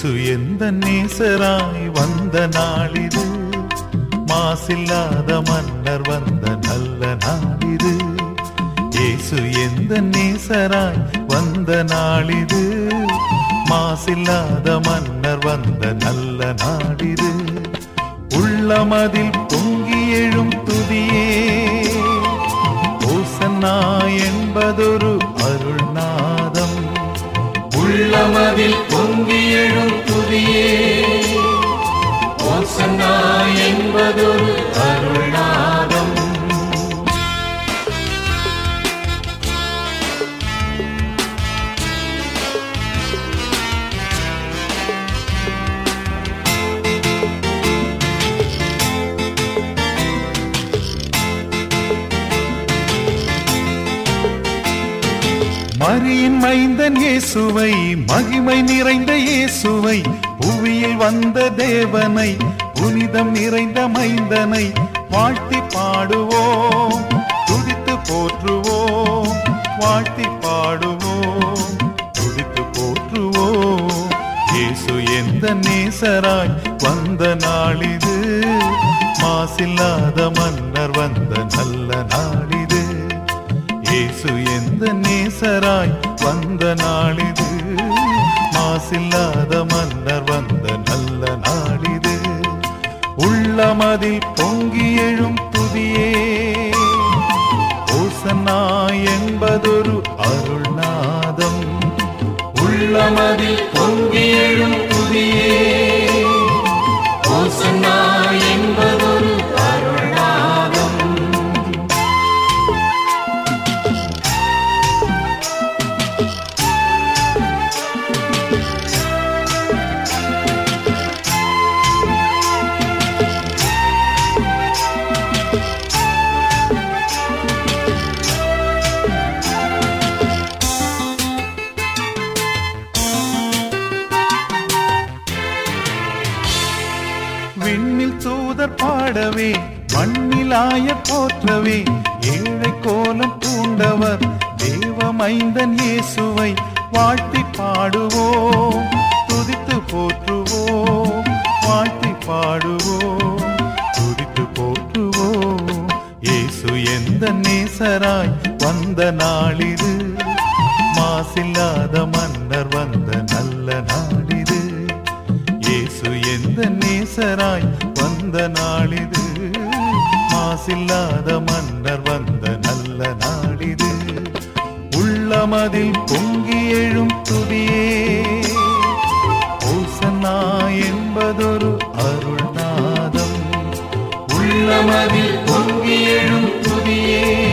இயேசு எந்த நேசராய் வந்த நாளிது மாசில்லாத மன்னர் வந்த நல்ல நாளிது இயேசு எந்த நேசராய் வந்த நாளிது மாசில்லாத மன்னர் வந்த நல்ல நாடிது உள்ளமதில் பொங்கி எழும் துதியே ஓசன்னா என்பதொரு அருள்நாதம் உள்ளமதில் பொங்கி எழும் துதியே ஓசன்னா என்பதொரு அருள்நாதம் மரியின் மைந்தன் இயேசுவை மகிமை நிறைந்த இயேசுவை புவியில் வந்த தேவனை புனிதம் நிறைந்த மைந்தனை வாழ்த்தி பாடுவோம் துதித்து போற்றுவோம் வாழ்த்தி பாடுவோம் துதித்து போற்றுவோம் இயேசு எந்த நேசராய் வந்த நாளிது மாசில்லாத மன்னர் வந்த நல்ல நாளிது இயேசு எந்த நேசராய் வந்த நாளிது மாசில்லாத மன்னர் வந்த நல்ல நாளிது உள்ளமதில் பொங்கி எழும் துதியே ஓசனா என்பதொரு அருள்நாதம் உள்ளமதில் பொங்கி எழும் துதியே ஓசன்னா என்பதொரு அருள்நாதம் விண்ணில் தூதர் பாடவே மண்ணிலாய போற்றவே ஏழை கோலம் பூண்டவர் தேவமைந்தன் இயேசுவை வாழ்த்தி பாடுவோம் துதித்து போற்றுவோம் வாழ்த்தி பாடுவோம் துதித்து போற்றுவோம் இயேசு எந்த நேசராய் வந்த நாளிது மாசில்லாத மன்னர் வந்த நல்ல நாளிது இயேசு எந்த நேசராய் வந்த நாளிது மாசில்லாத மன்னர் வந்த நல்ல நாளிது உள்ளமதில் பொங்கி எழும் துதியே ஓசன்னா என்பதொரு அருள்நாதம் உள்ளமதில் பொங்கி எழும் துதியே